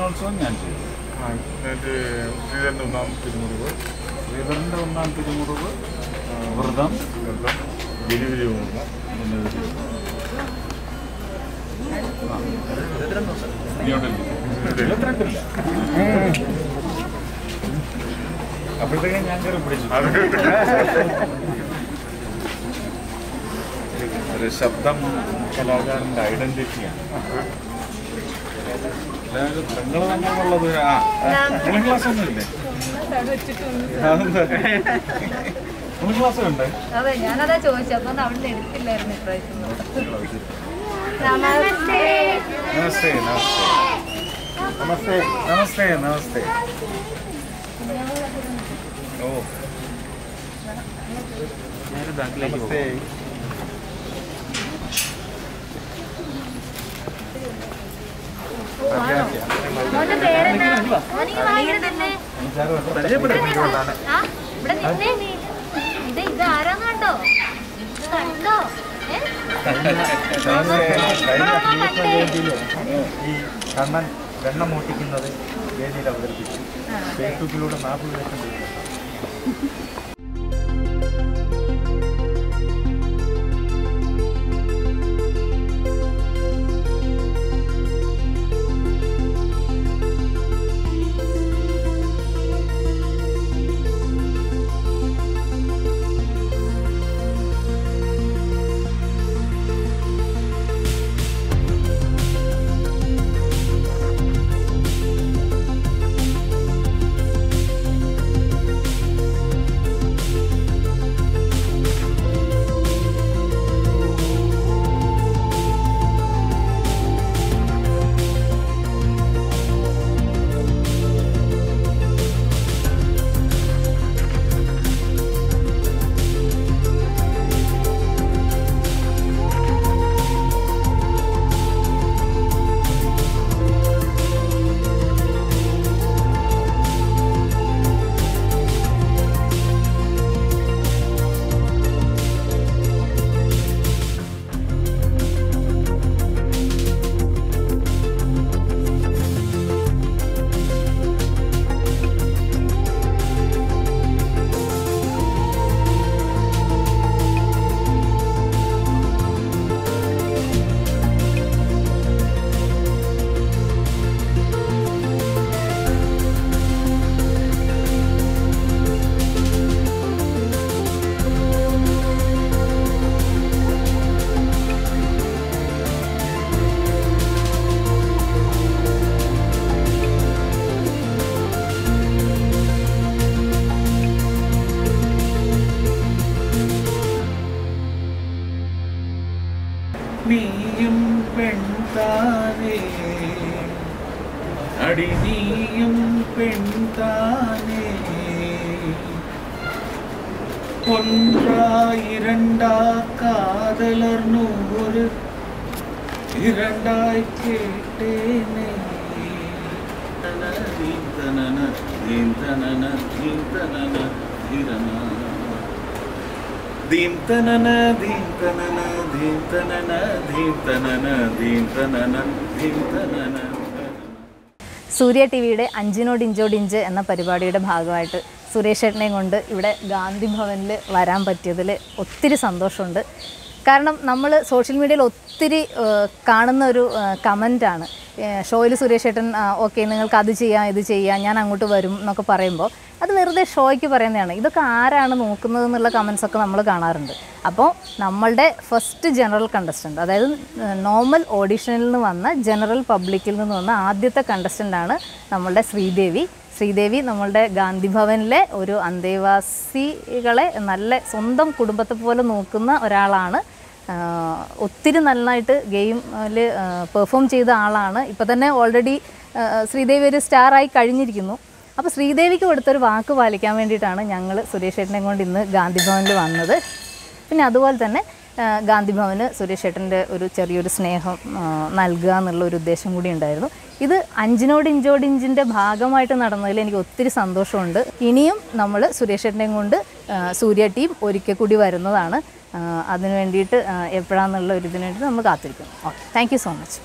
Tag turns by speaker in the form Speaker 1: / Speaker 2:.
Speaker 1: രഥോത്സവം ഞാൻ ചെയ്തു
Speaker 2: ആ, എന്നിട്ട് ശ്രീധരൻ്റെ ഒന്നാം തിരുമുറിവ്
Speaker 1: ശ്രീധരൻ്റെ ഒന്നാം തിരുമുറിവ് ആ, വ്രതം
Speaker 2: വ്രതം ജനുവരി മൂന്ന്
Speaker 1: ജനുവരി ആ. ന്യൂഡൽഹി ഇരുപത്തിരണ്ടില്ല അപ്പോഴത്തേക്കും ഞാൻ കയറി പിടിച്ചു ഒരു ശബ്ദം കലാകാരൻ്റെ ഐഡന്റിറ്റിയാണ് അതായത് പെങ്ങൾ തന്നെയുള്ളത് ആ മൂന്ന് ക്ലാസ് ഒന്നുമില്ലേ മൂന്ന് ക്ലാസ് ഉണ്ട്
Speaker 3: അതെ ഞാനതാ ചോദിച്ചത് അപ്പൊ അവിടെ നിന്ന് എടുത്തില്ലായിരുന്നു ഇപ്രാവശ്യം നമസ്തേ
Speaker 1: നമസ്തേ നമസ്തേ നമസ്തേ നമസ്തേ നമസ്തേ ഓ നമസ്തേ
Speaker 3: മോന്റെ പേരെന്നാ മോനിക്ക് വായിടെ തന്നെ ആ ഇവിടെ നിന്നേ നീ ഇത് ഇത് ആരാന്ന് കണ്ടോ ഇത് കണ്ടോ ഏ?
Speaker 4: ഈ കണ്ണൻ വെണ്ണ മൂട്ടിക്കുന്നത് വേദിയിൽ അവതരിപ്പിച്ചു ഫേസ്ബുക്കിലൂടെ നാൽപ്പത് ലക്ഷം രൂപ
Speaker 1: നീയും പെൺതാനേ അടി നീയും പെൺതാനേ ഒന്നാ ഇരണ്ടാ കാതലർ നൂറ് ഇരണ്ടായി കേട്ടേനേ ദീം തനന ദീം തനന ദീം തനന ധിരന ധീം തനന ധീം തനന ധീം തനന ധീം തനന ധീം തനന ധീം തനന
Speaker 3: സൂര്യ ടി വിയുടെ അഞ്ചിനോട് ഇഞ്ചോട് ഇഞ്ച് എന്ന പരിപാടിയുടെ ഭാഗമായിട്ട് സുരേഷ് ഏട്ടനെയും കൊണ്ട് ഇവിടെ ഗാന്ധി ഭവനിൽ വരാൻ പറ്റിയതിൽ ഒത്തിരി സന്തോഷമുണ്ട് കാരണം നമ്മൾ സോഷ്യൽ മീഡിയയിൽ ഒത്തിരി ഏഹ്, കാണുന്ന ഒരു കമൻറ്റാണ് ഷോയിൽ സുരേഷ് ഏട്ടൻ ഓക്കെ നിങ്ങൾക്ക് അത് ചെയ്യാം ഇത് ചെയ്യാം ഞാൻ അങ്ങോട്ട് വരും എന്നൊക്കെ പറയുമ്പോൾ അത് വെറുതെ ഷോയ്ക്ക് പറയുന്നതാണ് ഇതൊക്കെ ആരാണ് നോക്കുന്നത് എന്നുള്ള കമൻസ് ഒക്കെ നമ്മൾ കാണാറുണ്ട് അപ്പോൾ നമ്മളുടെ ഫസ്റ്റ് ജനറൽ കണ്ടസ്റ്റൻറ്റ് അതായത് നോർമൽ ഓഡിഷനിൽ നിന്ന് വന്ന ജനറൽ പബ്ലിക്കിൽ നിന്ന് വന്ന ആദ്യത്തെ കണ്ടസ്റ്റൻ്റാണ് നമ്മളുടെ ശ്രീദേവി ശ്രീദേവി നമ്മളുടെ ഗാന്ധി ഭവനിലെ ഒരു അന്തേവാസികളെ നല്ല സ്വന്തം കുടുംബത്തെ പോലെ നോക്കുന്ന ഒരാളാണ് ആഹ് ഒത്തിരി നന്നായിട്ട് ഗെയിമിൽ പെർഫോം ചെയ്ത ആളാണ് ഇപ്പോൾ തന്നെ ഓൾറെഡി ശ്രീദേവി ഒരു സ്റ്റാറായി കഴിഞ്ഞിരിക്കുന്നു അപ്പോൾ ശ്രീദേവിക്ക് കൊടുത്തൊരു വാക്ക് പാലിക്കാൻ വേണ്ടിയിട്ടാണ് ഞങ്ങൾ സുരേഷ് ഏട്ടനെ കൊണ്ട് ഇന്ന് ഗാന്ധി ഭവനിൽ വന്നത് പിന്നെ അതുപോലെ തന്നെ ആ, ഗാന്ധി ഭവന് സുരേഷ് ഏട്ടൻ്റെ ഒരു ചെറിയൊരു സ്നേഹം ആ, നൽകുക എന്നുള്ള ഒരു ഉദ്ദേശം കൂടി ഉണ്ടായിരുന്നു ഇത് അഞ്ചിനോട് ഇഞ്ചോട് ഇഞ്ചിൻ്റെ ഭാഗമായിട്ട് നടന്നതിൽ എനിക്ക് ഒത്തിരി സന്തോഷമുണ്ട് ഇനിയും നമ്മൾ സുരേഷ് ഏട്ടനെയും കൊണ്ട് ആ, സൂര്യ ടീം ഒരിക്കൽ കൂടി വരുന്നതാണ് ആ, അതിന് വേണ്ടിയിട്ട് ആ, എപ്പോഴാന്നുള്ള ഒരു ഇതിന് വേണ്ടി നമ്മൾ കാത്തിരിക്കും okay thank you so much